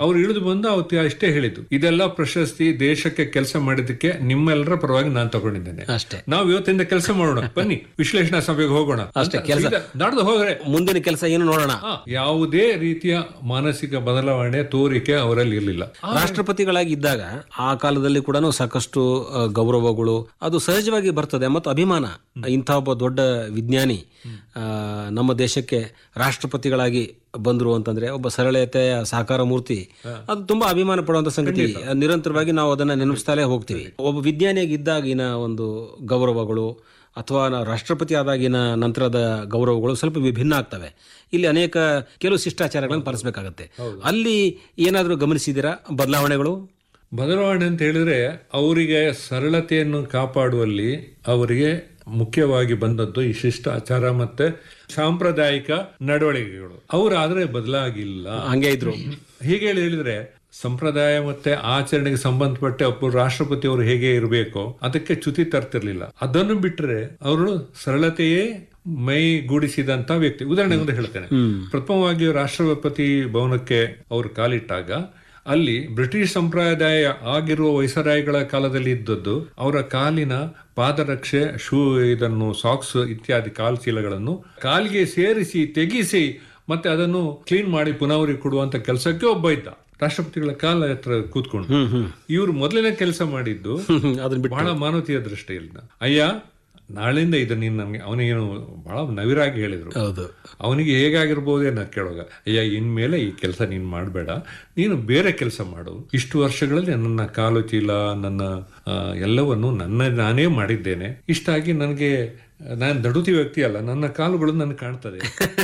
ಅವ್ರು ಇಳಿದು ಬಂದು ಅವತ್ತು ಅಷ್ಟೇ ಹೇಳಿದ್ದು ಇದೆಲ್ಲ ಪ್ರಶಸ್ತಿ ದೇಶಕ್ಕೆ ಕೆಲಸ ಮಾಡಿದ್ದಕ್ಕೆ ನಿಮ್ಮೆಲ್ಲರ ಪರವಾಗಿ ನಾನು ತಗೊಂಡಿದ್ದೇನೆ ಅಷ್ಟೇ ನಾವು ಇವತ್ತಿಂದ ಕೆಲಸ ಮಾಡೋಣ ಬನ್ನಿ ವಿಶ್ಲೇಷಣಾ ಸಭೆಗೆ ಹೋಗೋಣ ಅಷ್ಟೇ, ಅಂತ ಕೆಲ್ಸ. ಸೀದಾ ನಡೆದು ಹೋಗ್ರೆ ಮುಂದಿನ ಕೆಲಸ ಏನು ನೋಡೋಣ ಹಾ, ಯಾವುದೇ ರೀತಿಯ ಮಾನಸಿಕ ಬದಲಾವಣೆ ತೋರಿಕೆ ಅವರಲ್ಲಿ ಇರಲಿಲ್ಲ ರಾಷ್ಟ್ರಪತಿಗಳಾಗಿ ಇದ್ದಾಗ ಆ ಕಾಲದಲ್ಲಿ ಕೂಡ ಸಾಕಷ್ಟು ಆ, ಗೌರವಗಳು ಅದು ಸಹಜವಾಗಿ ಬರ್ತದೆ ಮತ್ತು ಅಭಿಮಾನ ಇಂಥ ಒಬ್ಬ ದೊಡ್ಡ ವಿಜ್ಞಾನಿ ಆ, ನಮ್ಮ ದೇಶಕ್ಕೆ ರಾಷ್ಟ್ರಪತಿಗಳಾಗಿ ಬಂದರು ಅಂತಂದ್ರೆ ಒಬ್ಬ ಸರಳತೆಯ ಸಾಕಾರ ಮೂರ್ತಿ ಅದು ತುಂಬಾ ಅಭಿಮಾನ ಪಡುವಂತ ಸಂಗತಿ ನಿರಂತರವಾಗಿ ನಾವು ಅದನ್ನ ನೆನಪಿಸ್ತಾಲೇ ಹೋಗ್ತೀವಿ ಒಬ್ಬ ವಿಜ್ಞಾನಿಯಾಗಿ ಇದ್ದಾಗಿನ ಒಂದು ಗೌರವಗಳು ಅಥವಾ ನಾವು ರಾಷ್ಟ್ರಪತಿ ಆದಾಗಿನ ನಂತರದ ಗೌರವಗಳು ಸ್ವಲ್ಪ ವಿಭಿನ್ನ ಆಗ್ತವೆ ಇಲ್ಲಿ ಅನೇಕ ಕೆಲವು ಶಿಷ್ಟಾಚಾರಗಳನ್ನು ಪಾಲಿಸಬೇಕಾಗತ್ತೆ ಅಲ್ಲಿ ಏನಾದರೂ ಗಮನಿಸಿದ್ದೀರಾ ಬದಲಾವಣೆಗಳು ಬದಲಾವಣೆ ಅಂತ ಹೇಳಿದ್ರೆ ಅವರಿಗೆ ಸರಳತೆಯನ್ನು ಕಾಪಾಡುವಲ್ಲಿ ಅವರಿಗೆ ಮುಖ್ಯವಾಗಿ ಬಂದದ್ದು ಈ ಶಿಷ್ಟಾಚಾರ ಮತ್ತೆ ಸಾಂಪ್ರದಾಯಿಕ ನಡವಳಿಕೆಗಳು ಅವರಾದ್ರೆ ಬದಲಾಗಿಲ್ಲ ಹಂಗೆ ಇದ್ರು ಹೀಗೆ ಹೇಳಿದ್ರೆ ಸಂಪ್ರದಾಯ ಮತ್ತೆ ಆಚರಣೆಗೆ ಸಂಬಂಧಪಟ್ಟ ಒಬ್ಬ ರಾಷ್ಟ್ರಪತಿ ಅವರು ಹೇಗೆ ಇರಬೇಕೋ ಅದಕ್ಕೆ ಚ್ಯುತಿ ತರ್ತಿರ್ಲಿಲ್ಲ ಅದನ್ನು ಬಿಟ್ಟರೆ ಅವರು ಸರಳತೆಯೇ ಮೈಗೂಡಿಸಿದಂತ ವ್ಯಕ್ತಿ ಉದಾಹರಣೆ ಒಂದು ಹೇಳ್ತೇನೆ ಪ್ರಥಮವಾಗಿ ರಾಷ್ಟ್ರಪತಿ ಭವನಕ್ಕೆ ಅವರು ಕಾಲಿಟ್ಟಾಗ ಅಲ್ಲಿ ಬ್ರಿಟಿಷ್ ಸಂಪ್ರದಾಯ ಆಗಿರುವ ವೈಸರಾಯಿಗಳ ಕಾಲದಲ್ಲಿ ಇದ್ದದ್ದು ಅವರ ಕಾಲಿನ ಪಾದರಕ್ಷೆ ಶೂ ಇದನ್ನು ಸಾಕ್ಸ್ ಇತ್ಯಾದಿ ಕಾಲ್ಚೀಲಗಳನ್ನು ಕಾಲಿಗೆ ಸೇರಿಸಿ ತೆಗಿಸಿ ಮತ್ತೆ ಅದನ್ನು ಕ್ಲೀನ್ ಮಾಡಿ ಪುನಃ ಅವರಿಗೆ ಕೊಡುವಂತ ಕೆಲಸಕ್ಕೆ ಒಬ್ಬ ಇದ್ದ ರಾಷ್ಟ್ರಪತಿಗಳ ಕಾಲ ಹತ್ರ ಕೂತ್ಕೊಂಡು ಇವರು ಮೊದಲನೇ ಕೆಲಸ ಮಾಡಿದ್ದು ಅದನ್ನ ಬಿಟ್ಟು ಬಹಳ ಮಾನವೀಯ ದೃಷ್ಟಿಯಿಂದ ಅಯ್ಯ ನಾಳಿಂದ ಇದು ನೀನು ನಮ್ಗೆ ಅವನಿಗೇನು ಬಹಳ ನವಿರಾಗಿ ಹೇಳಿದ್ರು ಹೌದು ಅವನಿಗೆ ಹೇಗಾಗಿರ್ಬೋದೇನೋ ಕೇಳುವಾಗ ಅಯ್ಯ ಇನ್ಮೇಲೆ ಈ ಕೆಲಸ ನೀನು ಮಾಡಬೇಡ ನೀನು ಬೇರೆ ಕೆಲಸ ಮಾಡು ಇಷ್ಟು ವರ್ಷಗಳಲ್ಲಿ ನನ್ನ ಕಾಲು ಚೀಲ ನನ್ನ ಆ, ಎಲ್ಲವನ್ನು ನನ್ನ ನಾನೇ ಮಾಡಿದ್ದೇನೆ ಇಷ್ಟಾಗಿ ನನಗೆ ನಾನು ದಡುತಿ ವ್ಯಕ್ತಿ ಅಲ್ಲ ನನ್ನ ಕಾಲುಗಳು ನನಗೆ ಕಾಣ್ತದೆ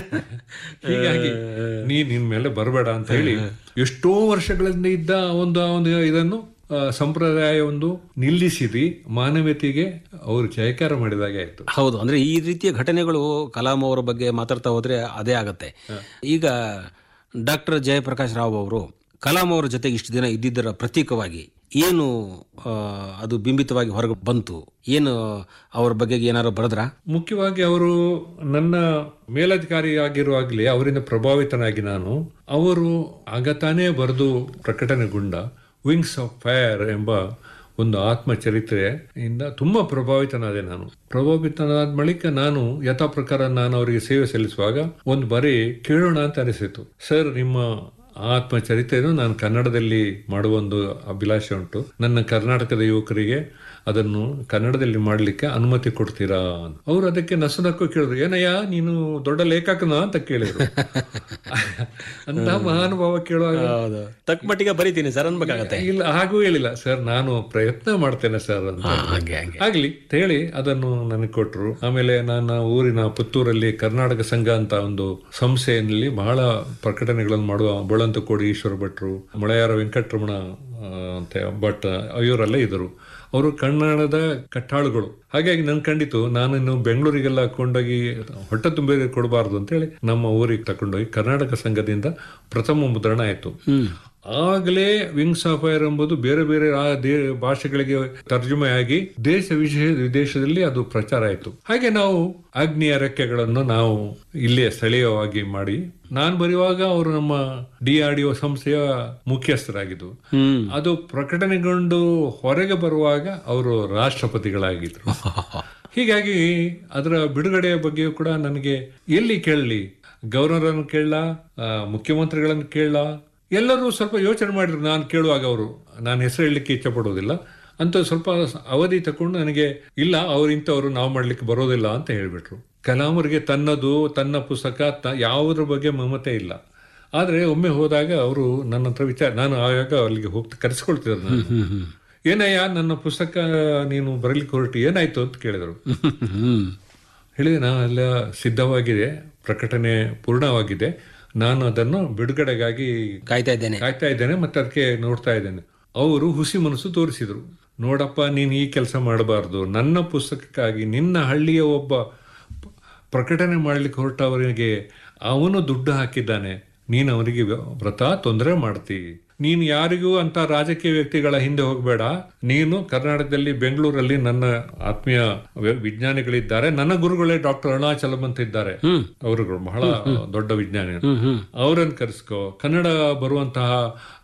ಹೀಗಾಗಿ ನೀ ನಿನ್ ಮೇಲೆ ಬರಬೇಡ ಅಂತ ಹೇಳಿ ಎಷ್ಟೋ ವರ್ಷಗಳಿಂದ ಇದ್ದ ಒಂದು ಒಂದು ಇದನ್ನು ಆ, ಸಂಪ್ರದಾಯ ಒಂದು ನಿಲ್ಲಿಸಿದಿ ಮಾನವೀಯತೆಗೆ ಅವರು ಜಯಕಾರ ಮಾಡಿದಾಗೆ ಆಯ್ತು ಹೌದು ಅಂದ್ರೆ ಈ ರೀತಿಯ ಘಟನೆಗಳು ಕಲಾಂ ಅವರ ಬಗ್ಗೆ ಮಾತಾಡ್ತಾ ಹೋದ್ರೆ ಅದೇ ಆಗತ್ತೆ ಈಗ ಡಾಕ್ಟರ್ ಜಯಪ್ರಕಾಶ್ ರಾವ್ ಅವರು ಕಲಾಂ ಅವರ ಜೊತೆಗೆ ಇಷ್ಟು ದಿನ ಇದ್ದಿದ್ದರ ಪ್ರತೀಕವಾಗಿ ಏನು ಆ, ಅದು ಬಿಂಬಿತವಾಗಿ ಹೊರಗೆ ಬಂತು ಏನು ಅವ್ರ ಬಗ್ಗೆ ಏನಾರು ಬರೆದ್ರ ಮುಖ್ಯವಾಗಿ ಅವರು ನನ್ನ ಮೇಲಧಿಕಾರಿಯಾಗಿರುವಾಗಲೇ ಅವರಿಂದ ಪ್ರಭಾವಿತನಾಗಿ ನಾನು ಅವರು ಆಗ ತಾನೇ ಬರೆದು ಪ್ರಕಟಣೆಗೊಂಡ ವಿಂಗ್ಸ್ ಆಫ್ ಫೈರ್ ಎಂಬ ಒಂದು ಆತ್ಮಚರಿತ್ರೆಯಿಂದ ತುಂಬಾ ಪ್ರಭಾವಿತನಾದೆ ನಾನು ಪ್ರಭಾವಿತನಾದ ಬಳಿಕ ನಾನು ಯಥಾ ಪ್ರಕಾರ ನಾನು ಅವರಿಗೆ ಸೇವೆ ಸಲ್ಲಿಸುವಾಗ ಒಂದು ಬಾರಿ ಕೇಳೋಣ ಅಂತ ಅನಿಸಿತು ಸರ್ ನಿಮ್ಮ ಆತ್ಮಚರಿತ್ರೆಯನ್ನು ನಾನು ಕನ್ನಡದಲ್ಲಿ ಮಾಡುವ ಒಂದು ಅಭಿಲಾಷೆ ಉಂಟು ನನ್ನ ಕರ್ನಾಟಕದ ಯುವಕರಿಗೆ ಅದನ್ನು ಕನ್ನಡದಲ್ಲಿ ಮಾಡಲಿಕ್ಕೆ ಅನುಮತಿ ಕೊಡ್ತೀರಾ ಅಂತ. ಅವ್ರು ಅದಕ್ಕೆ ನಸು ನಕ್ಕು ಕೇಳಿದ್ರು ಏನಯ್ಯ ನೀನು ದೊಡ್ಡ ಲೇಖಕನ ಅಂತ ಕೇಳಿದ್ರು ಅಂತ ಮಹಾನುಭಾವ ಕೇಳುವಾಗ ಹೌದು ತಕ್ಕ ಮಟ್ಟಿಗೆ ಬರೀತೀನಿ ಸರ್ ಅನ್ಬೇಕಾಗತ್ತೆ ಇಲ್ಲ ಹಾಗೂ ಹೇಳಿಲ್ಲ ಸರ್ ನಾನು ಪ್ರಯತ್ನ ಮಾಡ್ತೇನೆ ಸರ್ ಅಂತ ಹಾಗೆ ಹಾಗೆ ಆಗ್ಲಿ ಅಂತ ಹೇಳಿ ಅದನ್ನು ನನಗೆ ಕೊಟ್ರು ಆಮೇಲೆ ನನ್ನ ಊರಿನ ಪುತ್ತೂರಲ್ಲಿ ಕರ್ನಾಟಕ ಸಂಘ ಅಂತ ಒಂದು ಸಂಸ್ಥೆಯಲ್ಲಿ ಬಹಳ ಪ್ರಕಟಣೆಗಳನ್ನು ಮಾಡುವ ಬೋಳಂತ ಕೋಡಿ ಈಶ್ವರ ಭಟ್ರು ಮೊಳೆಯಾರ ವೆಂಕಟರಮಣ ಆ, ಅಂತ ಭಟ್ ಇವರೆಲ್ಲ ಇದ್ರು ಅವರು ಕನ್ನಡದ ಕಟ್ಟಾಳುಗಳು ಹಾಗಾಗಿ ನನ್ ಕಂಡಿತು ನಾನು ಇನ್ನು ಬೆಂಗಳೂರಿಗೆಲ್ಲ ಕೊಂಡೋಗಿ ಹೊಟ್ಟೆ ತುಂಬಿ ಕೊಡಬಾರ್ದು ಅಂತೇಳಿ ನಮ್ಮ ಊರಿಗೆ ತಕೊಂಡೋಗಿ ಕರ್ನಾಟಕ ಸಂಘದಿಂದ ಪ್ರಥಮ ಮುದ್ರಣ ಆಯ್ತು ಆಗಲೇ ವಿಂಗ್ಸ್ ಆಫ್ ಫೈರ್ ಎಂಬುದು ಬೇರೆ ಬೇರೆ ಆ ದೇ- ಭಾಷೆಗಳಿಗೆ ತರ್ಜುಮೆಯಾಗಿ ದೇಶ ವಿಶೇಷ ವಿದೇಶದಲ್ಲಿ ಅದು ಪ್ರಚಾರ ಆಯಿತು ಹಾಗೆ ನಾವು ಅಗ್ನಿಯ ರೆಕ್ಕೆಗಳನ್ನು ನಾವು ಇಲ್ಲೇ ಸ್ಥಳೀಯವಾಗಿ ಮಾಡಿ ನಾನು ಬರೆಯುವಾಗ ಅವರು ನಮ್ಮ ಡಿ ಆರ್ ಡಿ ಒ ಸಂಸ್ಥೆಯ ಮುಖ್ಯಸ್ಥರಾಗಿದ್ದು ಹ್ಮ್ ಅದು ಪ್ರಕಟಣೆಗೊಂಡು ಹೊರಗೆ ಬರುವಾಗ ಅವರು ರಾಷ್ಟ್ರಪತಿಗಳಾಗಿದ್ರು ಹೀಗಾಗಿ ಅದರ ಬಿಡುಗಡೆಯ ಬಗ್ಗೆಯೂ ಕೂಡ ನನಗೆ ಎಲ್ಲಿ ಕೇಳಲಿ ಗವರ್ನರನ್ನು ಕೇಳಲ ಮುಖ್ಯಮಂತ್ರಿಗಳನ್ನು ಕೇಳಲ ಎಲ್ಲರೂ ಸ್ವಲ್ಪ ಯೋಚನೆ ಮಾಡಿದ್ರು ನಾನು ಕೇಳುವಾಗ ಅವರು ನಾನು ಹೆಸರು ಹೇಳಲಿಕ್ಕೆ ಇಚ್ಛೆ ಪಡೋದಿಲ್ಲ ಅಂತ ಸ್ವಲ್ಪ ಅವಧಿ ತಕೊಂಡು ನನಗೆ ಇಲ್ಲ ಅವ್ರು ಇಂಥವ್ರು ನಾವು ಮಾಡ್ಲಿಕ್ಕೆ ಬರೋದಿಲ್ಲ ಅಂತ ಹೇಳ್ಬಿಟ್ರು ಕಲಾಮರಿಗೆ ತನ್ನದು ತನ್ನ ಪುಸ್ತಕ ತ ಯಾವುದ್ರ ಬಗ್ಗೆ ಮಮತೆ ಇಲ್ಲ ಆದರೆ ಒಮ್ಮೆ ಹೋದಾಗ ಅವರು ನನ್ನ ಹತ್ರ ವಿಚಾರ ನಾನು ಆಗಾಗ ಅಲ್ಲಿಗೆ ಹೋಗ್ತಾ ಕರೆಸ್ಕೊಳ್ತಿದ್ರು ನಾನು ಏನಯ್ಯ ನನ್ನ ಪುಸ್ತಕ ನೀನು ಬರಲಿಕ್ಕೆ ಹೊರಟು ಏನಾಯ್ತು ಅಂತ ಕೇಳಿದರು ಹ್ಮ್ ಹೇಳಿದೆ ನಾನು ಎಲ್ಲ ಸಿದ್ಧವಾಗಿದೆ ಪ್ರಕಟಣೆ ಪೂರ್ಣವಾಗಿದೆ ನಾನು ಅದನ್ನು ಬಿಡುಗಡೆಗಾಗಿ ಕಾಯ್ತಾ ಇದ್ದೇನೆ ಕಾಯ್ತಾ ಇದ್ದೇನೆ ಮತ್ತೆ ಅದಕ್ಕೆ ನೋಡ್ತಾ ಇದ್ದೇನೆ ಅವರು ಹುಸಿ ಮನಸ್ಸು ತೋರಿಸಿದ್ರು ನೋಡಪ್ಪ ನೀನು ಈ ಕೆಲಸ ಮಾಡಬಾರ್ದು ನನ್ನ ಪುಸ್ತಕಕ್ಕಾಗಿ ನಿನ್ನ ಹಳ್ಳಿಯ ಒಬ್ಬ ಪ- ಪ್ರಕಟಣೆ ಮಾಡಲಿಕ್ಕೆ ಹೊರಟವರಿಗೆ ಅವನು ದುಡ್ಡು ಹಾಕಿದ್ದಾನೆ ನೀನು ಅವನಿಗೆ ವ್ರತ ತೊಂದರೆ ಮಾಡ್ತಿ ನೀನು ಯಾರಿಗೂ ಅಂತ ರಾಜಕೀಯ ವ್ಯಕ್ತಿಗಳ ಹಿಂದೆ ಹೋಗಬೇಡ ನೀನು ಕರ್ನಾಟಕದಲ್ಲಿ ಬೆಂಗಳೂರಲ್ಲಿ ನನ್ನ ಆತ್ಮೀಯ ವ- ವಿಜ್ಞಾನಿಗಳಿದ್ದಾರೆ ನನ್ನ ಗುರುಗಳೇ ಡಾಕ್ಟರ್ ಅರುಣಾಚಲಂ ಅಂತ ಇದ್ದಾರೆ ಅವರುಗಳು ಬಹಳ ದೊಡ್ಡ ವಿಜ್ಞಾನಿ ಅವರನ್ನು ಕರೆಸ್ಕೋ ಕನ್ನಡ ಬರುವಂತಹ